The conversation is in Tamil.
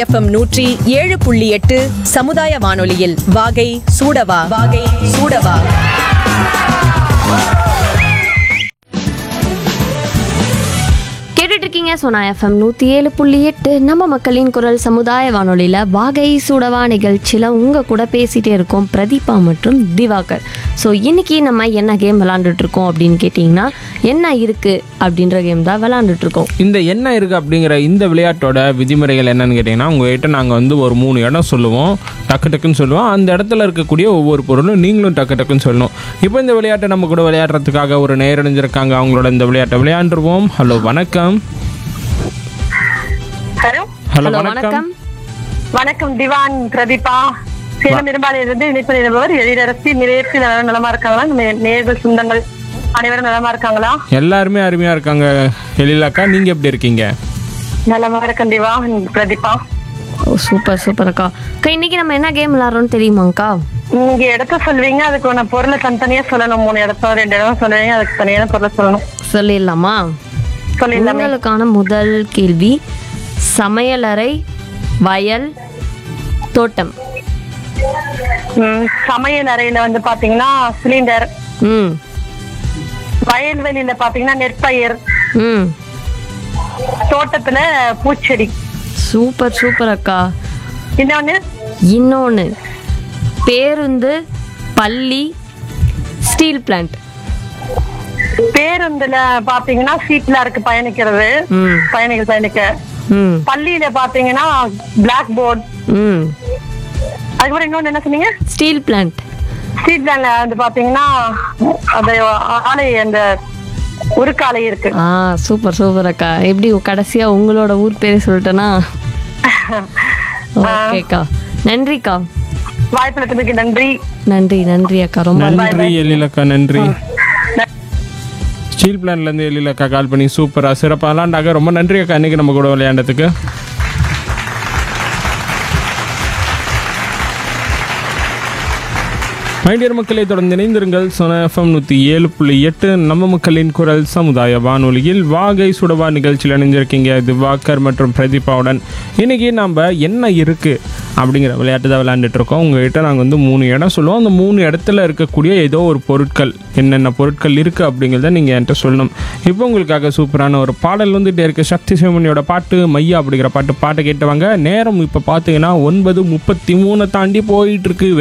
எஃப்எம் நூற்றி ஏழு புள்ளி எட்டு சமுதாய வானொலியில் வாகை சூடவா வாகை சூடவா கேட்டுட்டு இருக்கீங்க சோனா எஃப்எம் நூற்றி ஏழு புள்ளி எட்டு நம்ம மக்களின் குரல் சமுதாய வானொலியில் வாகை சூடவா நிகழ்ச்சியில் உங்கள் கூட பேசிகிட்டே இருக்கோம் பிரதீபா மற்றும் திவாகர் ஸோ இன்னைக்கு நம்ம என்ன கேம் விளாண்டுட்டு இருக்கோம் அப்படின்னு கேட்டிங்கன்னா என்ன இருக்குது அப்படின்ற கேம் தான் விளாண்டுட்டு இருக்கோம் இந்த என்ன இருக்குது அப்படிங்கிற இந்த விளையாட்டோட விதிமுறைகள் என்னன்னு கேட்டிங்கன்னா உங்கள்கிட்ட நாங்கள் வந்து ஒரு மூணு இடம் சொல்லுவோம் டக்கு டக்குன்னு சொல்லுவோம் அந்த இடத்துல இருக்கக்கூடிய ஒவ்வொரு பொருளும் நீங்களும் டக்கு டக்குன்னு சொல்லணும் இப்போ இந்த விளையாட்டை நம்ம கூட விளையாடுறதுக்காக ஒரு நேரடைஞ்சிருக்காங்க அவங்களோட இந்த விளையாட்டை விளையாண்டுருவோம் ஹலோ வணக்கம் ஹலோ ஹலோ ஹலோ வணக்கம் வணக்கம் வணக்கம் திவான் பிரதீபா சேலம் இரும்பாலிலிருந்து இணைப்பு நிறுவவர் எழிலரசி நிலையத்தில் எல்லாரும் நலமா இருக்காங்களா நே- நேர்கள் சொந்தங்கள் அனைவரும் நலமா இருக்காங்களா எல்லாருமே அருமையாக இருக்காங்க எழிலாக்கா நீங்கள் எப்படி இருக்கீங்க நலமா இருக்கேன் திவா பிரதீபா ஓ சூப்பர் சூப்பர் அக்கா அக்கா இன்னைக்கு நம்ம என்ன கேம் விளாட்றோம்னு தெரியுமாங்க்கா நீங்க இடத்த சொல்வீங்க அதுக்கு நான் பொருளை தனித்தனியா சொல்லணும் மூணு இடத்த ரெண்டு இடம் சொல்லுவீங்க அதுக்கு தனியான பொருளை சொல்லணும் சொல்லிடலாமா சொல்லிடலாமே உங்களுக்கான முதல் கேள்வி சமையலறை வயல் தோட்டம் ம், சமையல் அறையில வந்து பாத்தீங்கன்னா சிலிண்டர் ம் வயல்வெளியில பாத்தீங்கன்னா நெற்பயிர் ம் தோட்டத்துல பூச்செடி சூப்பர் சூப்பர் அக்கா இன்னொன்னு இன்னொன்று பேருந்து பள்ளி ஸ்டீல் பிளான்ட் பேருந்துல பாத்தீங்கன்னா சீட்ல இருக்கு பயணிக்கிறது ம் பயணிகள் பயணிக்க ம் பள்ளியில பாத்தீங்கன்னா பிளாக் போர்ட் ம் அதுக்கப்புறம் இன்னொன்னு என்ன சொன்னீங்க ஸ்டீல் பிளான்ட் ஸ்ட்ரீட் பேங்க்ல வந்து பாத்தீங்கன்னா அந்த ஆலை அந்த உருக்காலை இருக்கு ஆ சூப்பர் சூப்பர் அக்கா எப்படி கடைசியா உங்களோட ஊர் பேரே சொல்லிட்டேனா ஓகேக்கா நன்றிக்கா வாய்ப்பு நன்றி நன்றி நன்றி அக்கா ரொம்ப நன்றி எழிலக்கா நன்றி ஸ்டீல் பிளான்லேருந்து எழிலக்கா கால் பண்ணி சூப்பராக சிறப்பாக விளாண்டாக்க ரொம்ப நன்றி அக்கா இன்னைக்கு நம்ம கூட விளையாண்டதுக்கு மைடியர் மக்களை தொடர்ந்து இணைந்திருங்கள் சொன எஃப்எம் நூற்றி ஏழு புள்ளி எட்டு நம்ம மக்களின் குரல் சமுதாய வானொலியில் வாகை சுடவா நிகழ்ச்சியில் இணைஞ்சிருக்கீங்க திவாகர் மற்றும் பிரதீபாவுடன் இன்னைக்கு நம்ம என்ன இருக்குது அப்படிங்கிற விளையாட்டு தான் விளையாண்டுட்டு இருக்கோம் உங்ககிட்ட நாங்கள் வந்து மூணு இடம் சொல்லுவோம் அந்த மூணு இடத்துல இருக்கக்கூடிய ஏதோ ஒரு பொருட்கள் என்னென்ன பொருட்கள் இருக்குது அப்படிங்கிறத நீங்கள் என்கிட்ட சொல்லணும் இப்போ உங்களுக்காக சூப்பரான ஒரு பாடல் வந்துட்டே இருக்கு சக்தி சிவமணியோட பாட்டு மையா அப்படிங்கிற பாட்டு பாட்டை கேட்டவங்க நேரம் இப்போ பார்த்தீங்கன்னா ஒன்பது முப்பத்தி மூணை தாண்டி போயிட்டு இருக்கு